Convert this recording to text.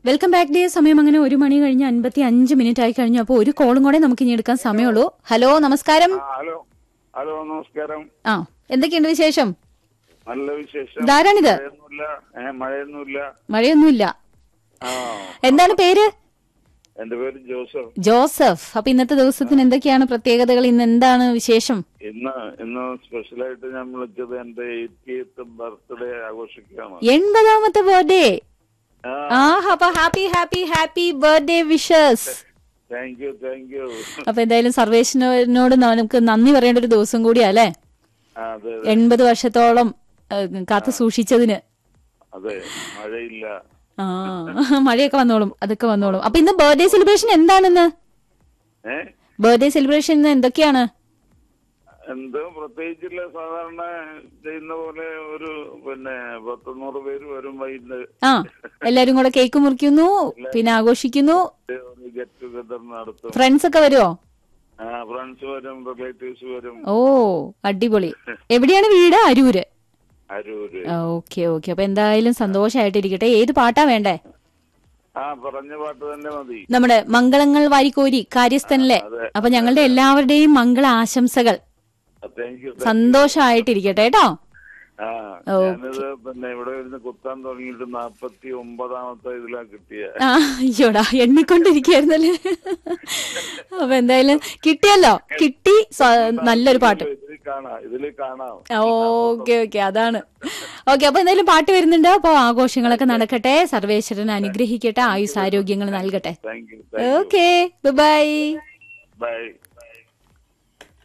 Welcome back day സമയം അങ്ങനെ ഒരു മണി കഴിഞ്ഞ് അൻപത്തി അഞ്ച് മിനിറ്റ് ആയി കഴിഞ്ഞു അപ്പോൾ ഒരു കോളും കൂടെ നമുക്ക് ഇനി എടുക്കാൻ സമയമുള്ളൂ ഹലോ നമസ്കാരം ആ, ഹലോ ഹലോ നമസ്കാരം ആ എന്തൊക്കെയുണ്ട് വിശേഷം നല്ല വിശേഷം ഇതാരാണിത് മഴയൊന്നുമില്ല ഏ മഴയൊന്നുമില്ല മഴയൊന്നുമില്ല ആ എന്താണ് പേര് എന്റെ പേര് ജോസഫ് ജോസഫ് അപ്പൊ ഇന്നത്തെ ദിവസത്തിന് എന്തൊക്കെയാണ് പ്രത്യേകതകൾ ഇന്ന് എന്താണ് വിശേഷം ഇന്ന് ഇന്ന് സ്പെഷ്യലായിട്ട് ഞാൻ വിളിച്ചത് എന്റെ എയ്റ്റിയത്ത് ബർത്ത്ഡേ ആഘോഷിക്കുകയാണ് എൺപതാമത്തെ ബർത്ത്ഡേ ആ ആ അപ്പൊ happy happy happy birthday wishes thank you thank you അപ്പൊ എന്തായാലും സർവേഷനോട് നമുക്ക് നന്ദി പറയേണ്ട ഒരു ദിവസം കൂടിയാ അല്ലേ അതെ എൺപത് വർഷത്തോളം ഏഹ്, കാത്തു സൂക്ഷിച്ചതിന് അതെ മഴയില്ല ആ മഴയൊക്കെ വന്നോളും അതൊക്കെ വന്നോളും അപ്പൊ ഇന്ന് ബർത്ത്ഡേ സെലിബ്രേഷൻ എന്താണെന്ന് ഏ ബർത്ത്ഡേ സെലിബ്രേഷൻ ഇന്ന് എന്തൊക്കെയാണ് എന്തോ പ്രത്യേകിച്ചില്ല സാധാരണ ചെയ്യുന്ന പോലെ ഒരു പിന്നെ പത്തൊന്നൂറ് പേര് വരും വൈകിട്ട് ആ എല്ലാരും കൂടെ കേക്ക് മുറിക്കുന്നു പിന്നെ ആഘോഷിക്കുന്നു ഒരു ഗെറ്റ് ടുഗദർ നടത്തും ഫ്രണ്ട്സ് ഒക്കെ വരുമോ ആ ഫ്രണ്ട്സ് വരും റിലേറ്റീവ്സ് വരും ഓ അടിപൊളി എവിടെയാണ് വീട് അരൂര് അരൂര് ഓക്കെ ഓക്കെ അപ്പൊ എന്തായാലും സന്തോഷമായിട്ടിരിക്കട്ടെ ഏത് പാട്ടാ വേണ്ടേ ആ പറഞ്ഞ പാട്ട് തന്നെ മതി നമ്മുടെ മംഗളങ്ങൾ വാരിക്കോരി കാര്യസ്ഥനിലെ അതെ. അപ്പൊ ഞങ്ങളുടെ എല്ലാവരുടെയും മംഗള ആശംസകൾ താങ്ക് യു സന്തോഷമായിട്ടിരിക്കട്ടെ കേട്ടോ ആ ഓക്കേ. ഞാനിത് പിന്നെ ഇവിടെ ഇരുന്ന് കുത്താൻ തുടങ്ങിയിട്ട് നാപ്പത്തി ഒമ്പതാമത്തെ ഇതിലാ കിട്ടിയ ആ അയ്യോടാ എണ്ണിക്കൊണ്ടിരിക്കായിരുന്നല്ലേ അപ്പൊ എന്തായാലും കിട്ടിയല്ലോ കിട്ടി സ- നല്ലൊരു പാട്ട് ഇതിൽ കാണാം ഇതിൽ കാണാം ഓക്കെ ഓക്കെ അതാണ് ഓക്കെ അപ്പൊ എന്തായാലും പാട്ട് വരുന്നുണ്ട് അപ്പൊ ആഘോഷങ്ങളൊക്കെ നടക്കട്ടെ സർവേശ്വരൻ അനുഗ്രഹിക്കട്ടെ ആയുസ് ആരോഗ്യങ്ങൾ നൽകട്ടെ thank you okay bye by